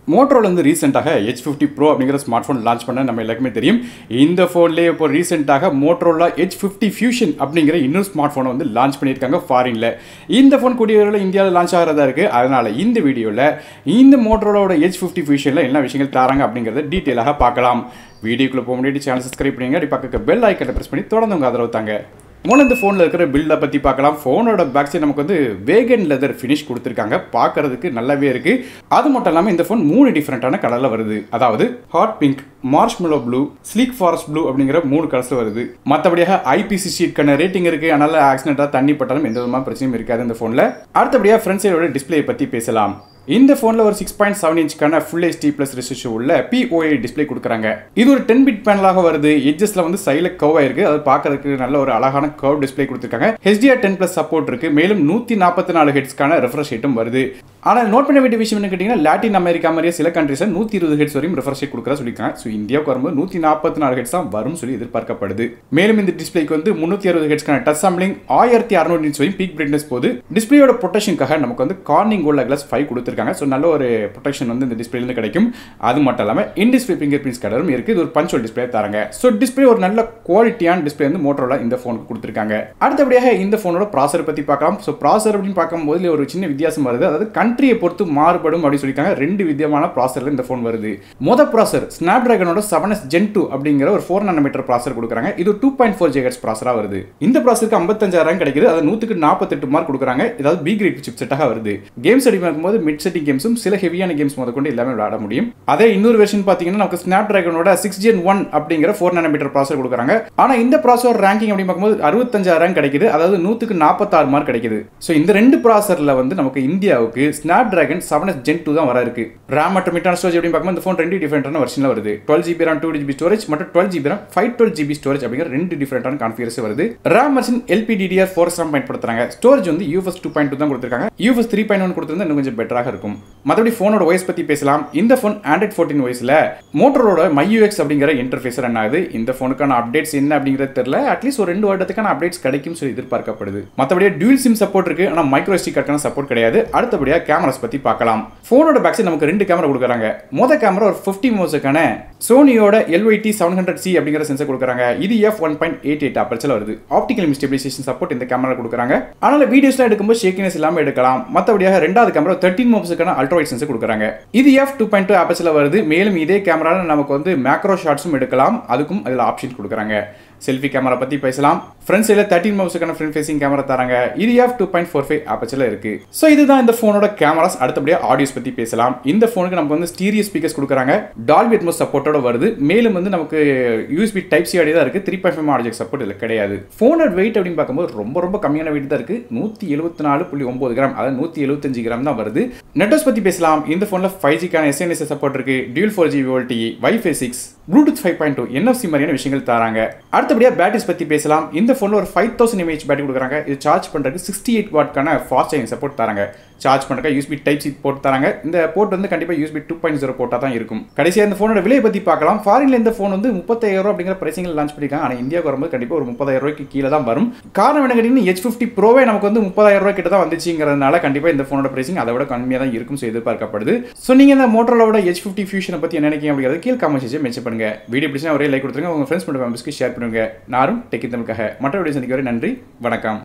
மோட்டரோல வந்து ரீசெண்டாக edge fifty pro அப்படிங்கிற ஸ்மார்ட் ஃபோன் லான்ச் பண்ண நம்ம எல்லாருக்குமே தெரியும் இந்த ஃபோன்லேயே இப்போ ரீசெண்டாக மோட்டரோலா ஹெச் ஃபிஃப்டி ஃபியூஷன் அப்படிங்கிற இன்னொரு ஸ்மார்ட் ஃபோனை வந்து லான்ச் பண்ணியிருக்காங்க ஃபாரினில் இந்த ஃபோன் கூடிய விரைவில் இந்தியாவில் லான்ச் ஆகிறதா இருக்குது அதனால் இந்த வீடியோவில் இந்த மோட்டரோலோட ஹெச் ஃபிஃப்டி ஃபியூஷனில் என்ன விஷயங்கள் தராங்க அப்படிங்கிறத டீட்டெயிலாக பார்க்கலாம் வீடியோக்குள்ளே போக முன்னாடி சேனல் சப்ஸ்கிரைப் பண்ணுங்க அப்படி பக்கத்து பெல் ஐக்கனை ப்ரெஸ் பண்ணி தொடர்ந்து உங்கள் ஆதரவு தாங்க முதல்ல இந்த ஃபோனில் இருக்கிற பில்டை பற்றி பார்க்கலாம் ஃபோனோட பேக் சைடு நமக்கு வந்து வேகன் லெதர் ஃபினிஷ் கொடுத்துருக்காங்க பார்க்கறதுக்கு நல்லாவே இருக்குது அது மட்டும் இல்லாமல் இந்த ஃபோன் மூணு டிஃப்ரெண்ட்டான கலரில் வருது அதாவது hot pink marshmallow blue sleek forest blue அப்படிங்கிற மூணு கலர்ஸில் வருது மற்றபடியாக ஐபிசி ஷீட்கான ரேட்டிங் இருக்குது அதனால் ஆக்சிடென்ட்டாக தண்ணி பட்டாலும் எந்த விதமான பிரச்சனையும் இருக்காது இந்த ஃபோனில் அடுத்தபடியாக ஃப்ரண்ட் சைடோட டிஸ்பிளே பற்றி பேசலாம் இந்த ஃபோனில் ஒரு சிக்ஸ் பாயிண்ட் செவன் இன்ச்க்கான ஃபுல் ஹெச்டி ப்ளஸ் ரெசிஷன் உள்ள பிஓஏ டிஸ்பிளே கொடுக்குறாங்க இது ஒரு டென் பிட் பேனலாக வருது எட்ஜஸ்ல வந்து சைடில் கவ் ஆயிருக்கு அது பார்க்கறதுக்கு நல்ல ஒரு அழகான கவ் டிஸ்பிளே கொடுத்துருக்காங்க ஹெச்டிஆர் டென் ப்ளஸ் சப்போர்ட் இருக்கு மேலும் நூற்றி நாற்பத்தி நாலு ஹெட்ஸ்க்கான ரெஃப்ரெஷ் ரேட்டும் வருது ஆனால் நோட் பண்ண வேண்டிய விஷயம் என்ன கேட்டிங்கன்னா லாட்டின் அமெரிக்கா மாதிரியே சில கண்ட்ரீஸில் நூற்றி இருபது ஹெட்ஸ் வரையும் ரெஃப்ரெஷ் ரேட் கொடுக்குறா சொல்லியிருக்காங்க ஸோ இந்தியாவுக்கு வரும்போது நூற்றி நாற்பத்தி நாலு ஹெட்ஸ் தான் வரும் சொல்லி எதிர்பார்க்கப்படுது மேலும் இந்த டிஸ்பிளேக்கு வந்து முந்நூற்றி அறுபது ஹெட்ஸ்க்கான டச் சாம்பிளிங் ஆயிரத்தி அறுநூறு இன்ச் வரையும் பீக் பிரைட்னஸ் போது டிஸ்பிளேயோட ப்ரொடெக்ஷனுக்காக நமக்கு வந்து கார்னிங் கோல்ட் கிளாஸ் ஃபைவ் கொடுத்துருக்காங்க ஸோ நல்ல ஒரு ப்ரொடெக்ஷன் வந்து இந்த டிஸ்பிளேலேருந்து கிடைக்கும் அது மட்டும் இல்லாமல் இன் டிஸ்பிளே ஃபிங்கர் பிரிண்ட்ஸ் கலரும் இருக்குது இது ஒரு பஞ்சுவல் டிஸ்பிளே தராங்க ஸோ டிஸ்பிளே ஒரு நல்ல குவாலிட்டியான டிஸ்பிளே வந்து மோட்டரோல இந்த ஃபோனுக்கு கொடுத்துருக்காங்க அடுத்தபடியாக இந்த ஃபோனோட ப்ராசர் பற்றி பார்க்கலாம் ஸோ ப்ராசர் அப்படின்னு பார்க்கும்போது இதுல ஒரு சின்ன வித்தியாசம் வருது அதாவது கண்ட்ரியை பொறுத்து மாறுபடும் அப்படின்னு சொல்லியிருக்காங்க ரெண்டு விதமான ப்ராசரில் இந்த ஃபோன் வருது மொத ப்ராசர் ஸ்னாப் டிராகனோட செவன் எஸ் ஜென் டூ அப்படிங்கிற ஒரு ஃபோர் நானோமீட்டர் ப்ராசர் கொடுக்குறாங்க இது டூ பாயிண்ட் ஃபோர் ஜெகட்ஸ் ப்ராசராக வருது இந்த ப்ராசருக்கு ஐம்பத்தஞ்சாயிரம் கிடைக்குது அது நூற்றுக்கு நாற்பத்தெட்டு மார்க் கொடுக்குறாங்க ஏதாவது பி கிரேட் சிப் செட்டாக வருது கேம்ஸ் அடி பார்க்கும்போது மிட் செட்டிங் கேம்ஸும் சில ஹெவியான கேம்ஸ் முத கொண்டு எல்லாமே விளையாட முடியும் அதே இன்னொரு வெர்ஷன் பார்த்தீங்கன்னா நமக்கு ஸ்னாப் டிராகனோட சிக்ஸ் ஜென் ஒன் அப்படிங்கிற ஃபோர் நானோமீட்டர் ப்ராசர் கொடுக்குறாங்க ஆனால் இந்த ப்ராசர் ரேங்கிங் அப்படின்னு பார்க்கும்போது அறுபத்தஞ்சாயிரம் கிடைக்குது அதாவது நூற்றுக்கு நாற்பத்தாறு மார்க் கிடைக்குது ஸோ இந்த ரெண்டு ப்ராசரில் வந்து நமக்கு இந்தியாவுக்கு Snapdragon seven S gen two தான் வர இருக்கு ரேம் மற்றும் மிட்டான ஸ்டோரேஜ் அப்படின்னு பார்க்கும்போது இந்த ஃபோன் ரெண்டு டிஃபரெண்டான வெர்ஷனில் வருது twelve GB RAM two GB storage மற்றும் twelve GB RAM five twelve GB storage அப்படிங்கிற ரெண்டு டிஃபரெண்டான கான்ஃபிகரேஸ் வருது RAM version LPDDR four RAM பயன்படுத்துறாங்க ஸ்டோரேஜ் வந்து யூஎஸ் டூ பாயிண்ட் டூ தான் கொடுத்துருக்காங்க யூஎஸ் த்ரீ பாயிண்ட் ஒன் கொடுத்துருந்தா இன்னும் கொஞ்சம் பெட்டராக இருக்கும் மற்றபடி ஃபோனோட வாய்ஸ் பற்றி பேசலாம் இந்த ஃபோன் ஆண்ட்ராய்ட் ஃபோர்டீன் வாய்ஸில் மோட்டரோட மையூஎக்ஸ் அப்படிங்கிற இன்டர்ஃபேஸ் ரன் ஆகுது இந்த ஃபோனுக்கான அப்டேட்ஸ் என்ன அப்படிங்கிறது தெரியல அட்லீஸ்ட் ஒரு ரெண்டு வருடத்துக்கான அப்டேட்ஸ் கிடைக்கும் சொல்லி எதிர்பார்க்கப்படுது மற்றபடியாக டியூல் சிம் சப்போர்ட் இருக்கு ஆனால் மைக்ரோ எஸ்டி கார்டுக்கான சப்போர்ட் கிடையாது அடுத்தபடியாக கேமராஸ் பற்றி பார்க்கலாம் ஃபோனோட பேக் சைடு நமக்கு ரெண்டு கேமரா கொடுக்குறாங்க மொதல் கேமரா ஒரு ஃபிஃப்டி மோஸுக்கான சோனியோட எல்ஒய்டி செவன் ஹண்ட்ரட் சி அப்படிங்கிற சென்சர் கொடுக்குறாங்க இது F one point eight eight அப்பர்ச்சில் வருது ஆப்டிகல் ஸ்டெபிலைசேஷன் சப்போர்ட் இந்த கேமரா கொடுக்குறாங்க ஆனால் வீடியோஸ்லாம் எடுக்கும்போது ஷேக்கினஸ் இல்லாமல் எடுக்கலாம் மற்றபடியாக ரெண்டாவது கேமரா தேர்ட்டின் மோப்ஸுக்கான அல்ட்ராவைட் சென்சர் கொடுக்குறாங்க இது எஃப் டூ பாயிண்ட் டூ அப்பர்ச்சில் வருது மேலும் இதே கேமராவில் நமக்கு வந்து மேக்ரோ ஷாட்ஸும் எடுக்கலாம் அதுக்கும் அதில் ஆப்ஷன் கொடுக்குறாங்க செல்ஃபி கேமரா பற்றி பேசலாம் ஃப்ரண்ட் சைடில் தேர்ட்டின் மவுஸுக்கான ஃப்ரண்ட் ஃபேசிங் கேமரா தராங்க இது F two point four five ஆப்பச்சில் இருக்கு ஸோ இதுதான் இந்த ஃபோனோட கேமராஸ் அடுத்தபடியாக ஆடியோஸ் பற்றி பேசலாம் இந்த ஃபோனுக்கு நமக்கு வந்து ஸ்டீரியோ ஸ்பீக்கர்ஸ் கொடுக்குறாங்க டால்பி அட்மோஸ் சப்போர்ட்டோட வருது மேலும் வந்து நமக்கு யூஎஸ்பி டைப் சி ஆடியோ தான் இருக்குது three point five audio support இல்லை கிடையாது ஃபோனோட வெயிட் அப்படின்னு பார்க்கும்போது ரொம்ப ரொம்ப கம்மியான வெயிட் தான் இருக்குது நூற்றி எழுபத்தி நாலு புள்ளி ஒம்பது கிராம் அதாவது நூற்றி எழுபத்தஞ்சு கிராம் தான் வருது நெட்ஒர்க்ஸ் பற்றி பேசலாம் இந்த ஃபோனில் ஃபைவ் ஜிக்கான எஸ்என்எஸ் சப்போர்ட் இருக்கு dual four G VoLTE wifi six Bluetooth five point two NFC மாதிரியான விஷயங்கள் தராங்க அடுத்தபடியாக பேட்டரிஸ் பற்றி பேசலாம் இந்த ஃபோனில் ஒரு ஃபைவ் தௌசண்ட் எம்ஏஹெச் பேட்டரி கொடுக்குறாங்க இது சார்ஜ் பண்ணுறதுக்கு சிக்ஸ்டி எயிட் வாட்க்கான ஃபாஸ்ட் சார்ஜிங் சப்போர்ட் தராங்க சார்ஜ் பண்ணுறதுக்கு யூஸ்பி டைப் சி போட்டு தராங்க இந்த போர்ட் வந்து கண்டிப்பாக யூஸ்பி டூ பாயிண்ட் ஜீரோ போட்டால் தான் இருக்கும் கடைசியாக இந்த ஃபோனோட விலையை பற்றி பார்க்கலாம் ஃபாரினில் இந்த ஃபோன் வந்து முப்பத்தாயிரம் ரூபா அப்படிங்கிற பிரைசிங்கில் லான்ச் பண்ணியிருக்காங்க ஆனால் இந்தியாவுக்கு வரும்போது கண்டிப்பாக ஒரு முப்பதாயிரம் ரூபாய்க்கு கீழே தான் வரும் காரணம் என்ன கேட்டீங்கன்னா ஹெச் ஃபிஃப்டி ப்ரோவே நமக்கு வந்து முப்பதாயிரம் ரூபாய் கிட்ட தான் வந்துச்சுங்கிறதுனால கண்டிப்பாக இந்த ஃபோனோட பிரைசிங் அதை விட கம்மியாக தான் இருக்கும் ஸோ எதிர்பார்க்கப்படுது ஸோ நீங்கள் இந்த மோட்டரோட ஹெச் ஃபிஃப்டி ஃபியூஷனை பற்றி என்ன நினைக்கிறீங்க அப்படிங்கிறது கீழ் காமெண்ட் செஞ்சு மென்ஷன் பண்ணுங்க வீடியோ பிடிச்சா ஒரே லைக் கொடுத்துருங்க உங்கள் ஃப்ரெண்ட்ஸ் மற்றும் மெம்பர்ஸ்க்கு ஷேர் பண்ணுங்க நாரும் டெக்கி தமிழுக்காக மற்ற வீடியோ சந்திக்க வரை நன்றி வணக்கம்